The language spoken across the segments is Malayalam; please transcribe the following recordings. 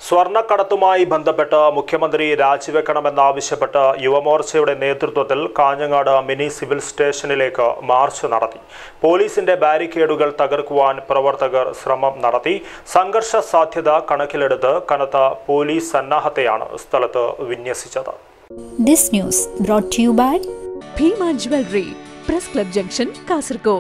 സ്വർണ്ണക്കടത്തുമായി ബന്ധപ്പെട്ട് മുഖ്യമന്ത്രി രാജിവെക്കണമെന്നാവശ്യപ്പെട്ട് യുവമോർച്ചയുടെ നേതൃത്വത്തിൽ കാഞ്ഞങ്ങാട് മിനി സിവിൽ സ്റ്റേഷനിലേക്ക് മാർച്ച് നടത്തി പോലീസിന്റെ ബാരിക്കേഡുകൾ തകർക്കുവാൻ പ്രവർത്തകർ ശ്രമം നടത്തി സംഘർഷ സാധ്യത കണക്കിലെടുത്ത് കനത്ത പോലീസ് സന്നാഹത്തെയാണ് സ്ഥലത്ത് വിന്യസിച്ചത് This news brought to you by Bhima jewellery press club junction Kasaragod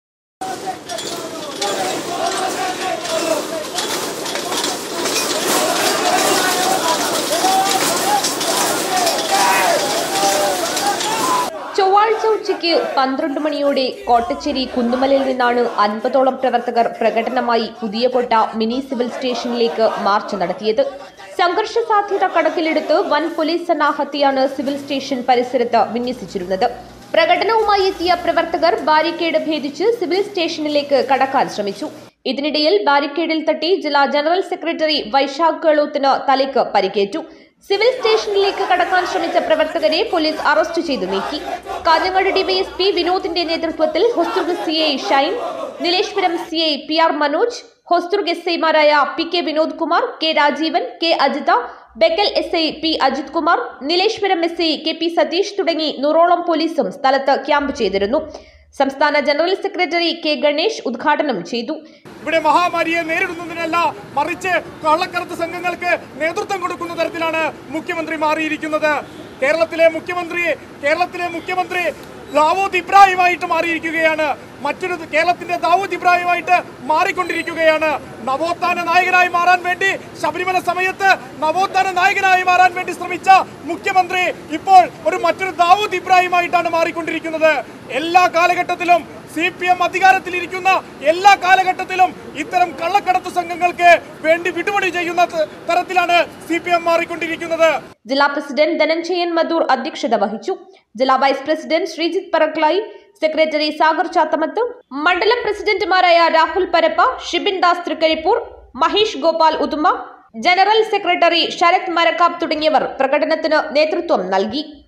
ചൊവ്വാഴ്ച ഉച്ചയ്ക്ക് പന്ത്രണ്ട് മണിയോടെ കോട്ടച്ചേരി കുന്നുമലയിൽ നിന്നാണ് അൻപതോളം പ്രവർത്തകർ പ്രകടനമായി പുതിയകോട്ട മിനി സിവിൽ സ്റ്റേഷനിലേക്ക് മാർച്ച് നടത്തിയത് സംഘർഷ സാധ്യത കണക്കിലെടുത്ത് വൻ പോലീസ് സന്നാഹത്തെയാണ് സിവിൽ സ്റ്റേഷൻ പരിസരത്ത് വിന്യസിച്ചിരുന്നത് പ്രകടനവുമായി എത്തിയ പ്രവർത്തകർ ബാരിക്കേഡ് ഭേദിച്ച് സിവിൽ സ്റ്റേഷനിലേക്ക് കടക്കാൻ ശ്രമിച്ചു ഇതിനിടയിൽ ബാരിക്കേഡിൽ തട്ടി ജില്ലാ ജനറൽ സെക്രട്ടറി വൈശാഖ് ഗെഹ്ലോത്തിന് തലയ്ക്ക് പരിക്കേറ്റു സിവിൽ സ്റ്റേഷനിലേക്ക് കടക്കാൻ ശ്രമിച്ച പ്രവർത്തകരെ പോലീസ് അറസ്റ്റ് ചെയ്തു നീക്കി കാഞ്ഞങ്ങാട് ഡിവൈഎസ്പി വിനോദിന്റെ നേതൃത്വത്തിൽ Hosdurg C I Shine Nileshwaram C I P R Manoj Hosdurg S ഐമാരായ P K Vinod Kumar K Rajeevan K Ajitha Bekal S I P Ajith Kumar Nileshwaram S I K P Satheesh തുടങ്ങി നൂറോളം പോലീസും സ്ഥലത്ത് ക്യാമ്പ് ചെയ്തിരുന്നു സംസ്ഥാന ജനറൽ സെക്രട്ടറി കെ ഗണേഷ് ഉദ്ഘാടനം ചെയ്തു ഇവിടെ മഹാമാരിയെ നേരിടുന്നതിനല്ല മറിച്ച് കള്ളക്കടത്ത് സംഘങ്ങൾക്ക് നേതൃത്വം കൊടുക്കുന്ന തരത്തിലാണ് മുഖ്യമന്ത്രി മാറിയിരിക്കുന്നത് കേരളത്തിലെ മുഖ്യമന്ത്രി കേരളത്തിലെ മുഖ്യമന്ത്രി ദാവൂദ് ഇബ്രാഹിമായിട്ട് മാറിയിരിക്കുകയാണ് മറ്റൊരു കേരളത്തിന്റെ ദാവൂദ് ഇബ്രാഹിമായിട്ട് മാറിക്കൊണ്ടിരിക്കുകയാണ് നവോത്ഥാന നായകനായി മാറാൻ വേണ്ടി ശബരിമല സമയത്ത് നവോത്ഥാന നായകനായി മാറാൻ വേണ്ടി ശ്രമിച്ച മുഖ്യമന്ത്രി ഇപ്പോൾ ഒരു മറ്റൊരു ദാവൂദ് ഇബ്രാഹിമായിട്ടാണ് മാറിക്കൊണ്ടിരിക്കുന്നത് എല്ലാ കാലഘട്ടത്തിലും സി പി എം അധികാരത്തിലിരിക്കുന്ന എല്ലാ കാലഘട്ടത്തിലും ഇത്തരം കള്ളക്കടത്ത് സംഘങ്ങൾക്ക് വേണ്ടി വിടുപടി ചെയ്യുന്ന ത- തരത്തിലാണ് സി പി എം മാറിക്കൊണ്ടിരിക്കുന്നത് ജില്ലാ പ്രസിഡന്റ് ധനഞ്ജയൻ മധൂർ അധ്യക്ഷത വഹിച്ചു ജില്ലാ vice president Sreejith Paraklayi secretary Sagar Chathamath മണ്ഡലം പ്രസിഡന്റുമാരായ രാഹുൽ പരപ്പ ഷിബിൻ ദാസ് തൃക്കരിപ്പൂർ മഹേഷ് ഗോപാൽ ഉദുമ ജനറൽ സെക്രട്ടറി ശരത് മരക്കാപ്പ് തുടങ്ങിയവർ പ്രകടനത്തിന് നേതൃത്വം നൽകി